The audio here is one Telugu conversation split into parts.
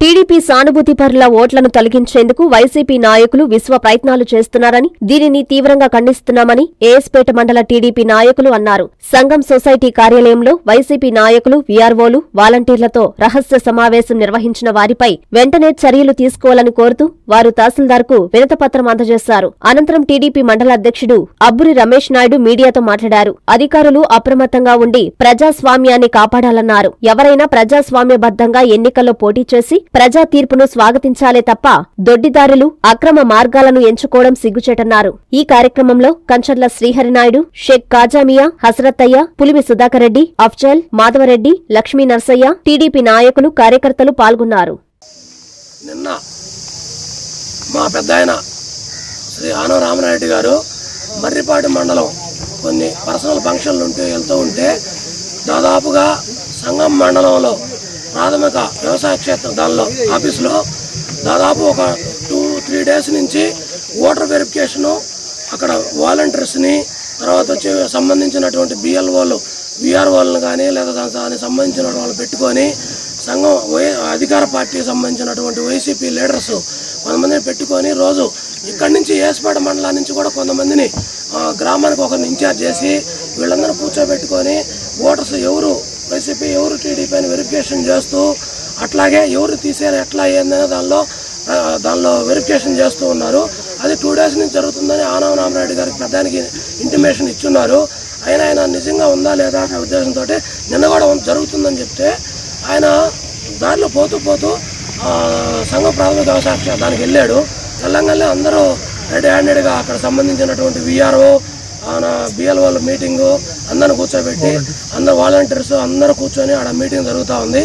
టీడీపీ సానుభూతి పరుల ఓట్లను తొలగించేందుకు వైసీపీ నాయకులు విశ్వ ప్రయత్నాలు చేస్తున్నారని దీనిని తీవ్రంగా ఖండిస్తున్నామని ఏఎస్పేట మండల టీడీపీ నాయకులు అన్నారు సంఘం సొసైటీ కార్యాలయంలో వైసీపీ నాయకులు వీఆర్ఓలు వాలంటీర్లతో రహస్య సమావేశం నిర్వహించిన వారిపై వెంటనే చర్యలు తీసుకోవాలని కోరుతూ వారు తహసీల్దార్కు వినతపత్రం అందజేశారు అనంతరం టీడీపీ మండల అధ్యక్షుడు అబ్బురి రమేష్ నాయుడు మీడియాతో మాట్లాడారు అధికారులు అప్రమత్తంగా ఉండి ప్రజాస్వామ్యాన్ని కాపాడాలన్నారు ఎవరైనా ప్రజాస్వామ్యబద్దంగా ఎన్నికల్లో పోటీ చేసి ప్రజా తీర్పును స్వాగతించాలే తప్ప దొడ్డిదారులు అక్రమ మార్గాలను ఎంచుకోవడం సిగ్గుచేటన్నారు ఈ కార్యక్రమంలో కంచర్ల శ్రీహరినాయుడు షేక్ కాజామియా హసరత్తయ్య పులిమి సుధాకర్ రెడ్డి అఫ్జల్ మాధవరెడ్డి లక్ష్మీ నర్సయ్య టీడీపీ నాయకులు కార్యకర్తలు పాల్గొన్నారు నిన్న మా పెద్ద ఆయన శ్రీ ఆనవ రామనాయుడు గారు మర్రిపాటి మండలం కొన్ని పర్సనల్ ఫంక్షన్లు ఉంటే వెళ్తూ ఉంటే దాదాపుగా సంగం మండలంలో ప్రాథమిక వ్యవసాయ క్షేత్రం దానిలో ఆఫీసులో దాదాపు ఒక టూ త్రీ డేస్ నుంచి ఓటర్ వెరిఫికేషను అక్కడ వాలంటీర్స్ని తర్వాత వచ్చి సంబంధించినటువంటి బిఎల్ఓలు విఆర్ఓలను కానీ లేదా దాని- దానికి సంబంధించిన వాళ్ళు పెట్టుకొని సంఘం వై అధికార పార్టీకి సంబంధించినటువంటి వైసీపీ లీడర్స్ కొంతమందిని పెట్టుకొని రోజు ఇక్కడి నుంచి ఏసుపేట మండలం నుంచి కూడా కొంతమందిని ఆ, గ్రామానికి ఒకరిని ఇన్ఛార్జ్ చేసి వీళ్ళందరూ కూర్చోబెట్టుకొని ఓటర్స్ ఎవరు వైసీపీ ఎవరు టీడీపీ అని వెరిఫికేషన్ చేస్తూ అట్లాగే ఎవరు తీసేయాలి ఎట్లా అయ్యిందనే దానిలో ఆ, దానిలో వెరిఫికేషన్ చేస్తూ ఉన్నారు అది టూ డేస్ నుంచి జరుగుతుందని ఆనవ రామరెడ్డి గారికి ప్రధానికి ఇంటిమేషన్ ఇచ్చున్నారు అయినా ఆయన నిజంగా ఉందా లేదా అనే ఉద్దేశంతో నిన్న కూడా ఉం- జరుగుతుందని చెప్తే ఆయన దారిలో పోతూ పోతూ ఆ, సంఘ ప్రాథమిక వ్యవసాయ క్షేత్రానికి వెళ్ళాడు తెలంగాణలో అందరూ రెడీ హ్యాండెడ్గా అక్కడ సంబంధించినటువంటి విఆర్ఓ బిఎల్ఓల మీటింగు అందరిని కూర్చోబెట్టి అందరు వాలంటీర్స్ అందరూ కూర్చొని ఆడ మీటింగ్ జరుగుతూ ఉంది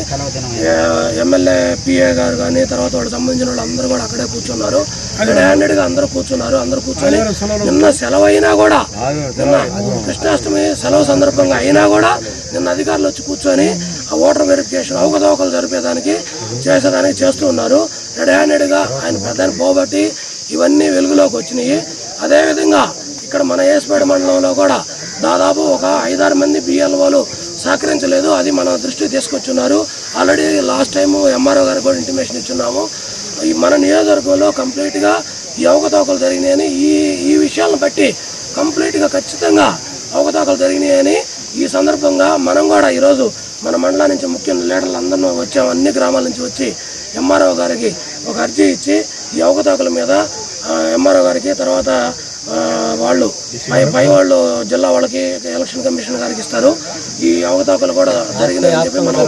ఏ- ఎమ్మెల్యే పిఏ గారు కానీ తర్వాత వాళ్ళకి సంబంధించిన వాళ్ళు అందరూ కూడా అక్కడే కూర్చున్నారు రెడీ హ్యాండెడ్గా అందరూ కూర్చున్నారు అందరూ కూర్చొని నిన్న సెలవు అయినా కూడా నిన్న కృష్ణాష్టమి సెలవు సందర్భంగా అయినా కూడా నిన్న అధికారులు వచ్చి కూర్చొని ఆ ఓటర్ వెరిఫికేషన్ అవకతవకలు జరిపేదానికి చేసేదానికి చేస్తూ ఉన్నారు రెడీ హ్యాండెడ్గా ఆయన పెద్దాన్ని పోబట్టి ఇవన్నీ వెలుగులోకి వచ్చినాయి అదేవిధంగా ఇక్కడ మన ఏసుపేట మండలంలో కూడా దాదాపు ఒక ఐదారు మంది బిఎల్ఓలు సహకరించలేదు అది మన దృష్టికి తీసుకొచ్చున్నారు ఆల్రెడీ లాస్ట్ టైం ఎంఆర్ఓ గారికి కూడా ఇంటిమేషన్ ఇచ్చున్నాము ఈ మన నియోజకవర్గంలో కంప్లీట్గా ఈ అవకతవకలు జరిగినాయని ఈ ఈ విషయాలను బట్టి కంప్లీట్గా ఖచ్చితంగా అవకతవకలు జరిగినాయని ఈ సందర్భంగా మనం కూడా ఈరోజు మన మండలం నుంచి ముఖ్య లీడర్లు అందరూ వచ్చాము అన్ని గ్రామాల నుంచి వచ్చి ఎంఆర్ఓ గారికి ఒక అర్జీ ఇచ్చి ఈ అవకతవకల మీద ఎంఆర్ఓ గారికి తర్వాత ఆ, వాళ్ళు పై పై వాళ్ళు జిల్లా వాళ్ళకి ఎలక్షన్ కమిషన్ గారికి ఇస్తారు ఈ అవకతవకలు కూడా జరిగినాయని చెప్పి మనం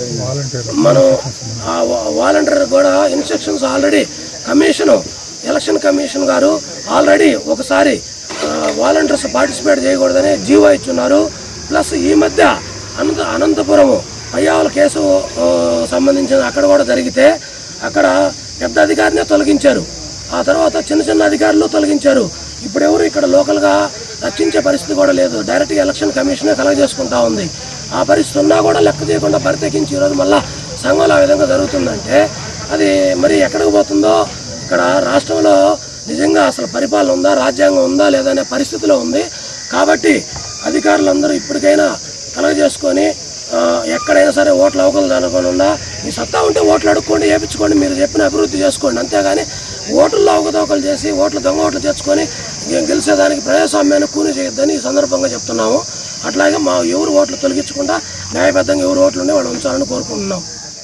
మనం ఆ వా- వాలంటీర్ కూడా instructions already commission election commission గారు ఆల్రెడీ ఒకసారి ఆ, వాలంటీర్స్ పార్టిసిపేట్ చేయకూడదని జీవో ఇచ్చున్నారు ప్లస్ ఈ మధ్య అనంత అనంతపురం పయ్యావుల కేసు ఆ, సంబంధించిన అక్కడ కూడా జరిగితే అక్కడ పెద్ద అధికారినే తొలగించారు ఆ తర్వాత చిన్న చిన్న అధికారులు తొలగించారు ఇప్పుడు ఎవరు ఇక్కడ లోకల్గా రక్షించే పరిస్థితి కూడా లేదు డైరెక్ట్గా ఎలక్షన్ కమిషనే కలగజేసుకుంటా ఉంది ఆ పరిస్థితి ఉన్నా కూడా లెక్క చేయకుండా పరితెకించి ఈరోజు మళ్ళా సంఘంలో ఆ విధంగా జరుగుతుందంటే అది మరి ఎక్కడికి పోతుందో ఇక్కడ రాష్ట్రంలో నిజంగా అసలు పరిపాలన ఉందా రాజ్యాంగం ఉందా లేదా అనే పరిస్థితిలో ఉంది కాబట్టి అధికారులందరూ ఇప్పటికైనా కలగజేసుకొని ఆ, ఎక్కడైనా సరే ఓట్లు అవకలు అనుకోకుండా మీ సత్తా ఉంటే ఓట్లు అడుక్కోండి వేయించుకోండి మీరు చెప్పిన అభివృద్ధి చేసుకోండి అంతేగాని ఓట్లలో అవకతవకలు చేసి ఓట్లు దొంగ ఓట్లు తెచ్చుకొని గె- గెలిచేదానికి ప్రజాస్వామ్యాన్ని కూని చేయొద్దని ఈ సందర్భంగా చెప్తున్నాము అట్లాగే మా ఎవరు ఓట్లు తొలగించకుండా న్యాయబద్ధంగా ఎవరు ఓట్లు ఉండే వాళ్ళు ఉంచాలని కోరుకుంటున్నాం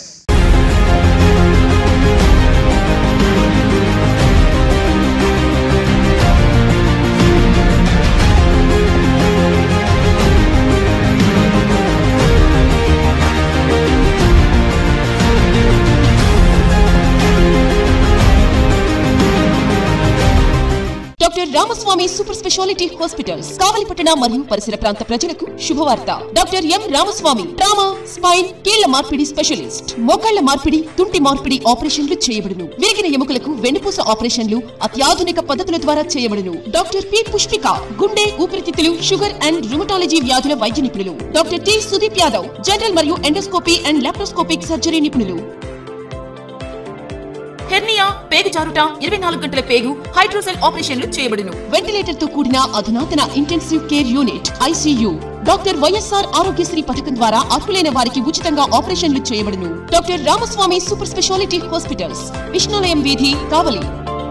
doctor Ramaswamy super speciality hospitals కావలిపట్టణ మరియు పరిసర ప్రాంత ప్రజలకు శుభవార్త doctor M Ramaswamy trauma spine కీళ్ల మార్పిడి స్పెషలిస్ట్ మోకాళ్ల మార్పిడి తుంటి మార్పిడి ఆపరేషన్లు చేయబడును విరిగిన ఎముకలకు వెన్నుపూస ఆపరేషన్లు అత్యాధునిక పద్ధతుల ద్వారా చేయబడును డాక్టర్ పి పుష్పిక గుండె ఊపిరితిత్తులు షుగర్ అండ్ రుమటాలజీ వ్యాధుల వైద్య నిపుణులు doctor T Sudeep Yadav general మరియు ఎండోస్కోపీ అండ్ లాప్రోస్కోపిక్ సర్జరీ నిపుణులు హెర్నియా పేగు జారుట ఇరవై నాలుగు గంటల పేగు హైడ్రోసెల్ ఆపరేషన్లు చేయబడును వెంటిలేటర్ తో కూడిన అధునాతన intensive care unit ICU doctor YSR Aarogyasri పథకం ద్వారా అర్హులైన వారికి ఉచితంగా ఆపరేషన్లు చేయబడును doctor Ramaswamy super speciality hospitals Vishnulayam వీధి కావలి